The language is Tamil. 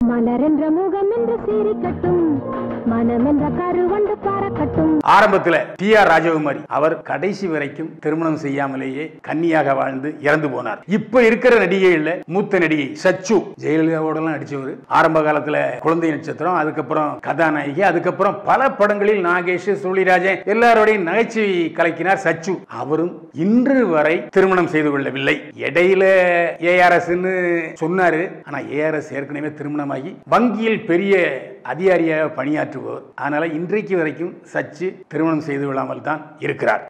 மலரென்ற முகம் என்று சீரிக்கட்டும் மனமென்ற கருவண்டு பறக்கட்டும் ஆரம்பத்துல டி ஆர் ராஜகுமாரி அவர் கடைசி வரைக்கும் திருமணம் செய்யாமலேயே கன்னியாக வாழ்ந்து இறந்து போனார் இப்ப இருக்கிற நடிகைகள்ல மூத்த நடிகை சச்சு ஜெயலலிதாவோட எல்லாம் நடிச்சவர் ஆரம்ப காலத்துல குழந்தை நட்சத்திரம் அதுக்கப்புறம் கதாநாயகி அதுக்கப்புறம் பல படங்களில் நாகேஷ் சுழிராஜன் எல்லாரோடையும் நகைச்சுவை கலக்கினார் சச்சு அவரும் இன்று வரை திருமணம் செய்து கொள்ளவில்லை இடையில ஏஆர்எஸ் சொன்னாரு ஆனா ஏஆர்எஸ் ஏற்கனவே திருமணமாகி வங்கியில் பெரிய அதிகாரியாக பணியாற்றுபவர் அதனால இன்றைக்கு வரைக்கும் சச்சு திருமணம் செய்து கொள்ளாமல் தான் இருக்கிறார்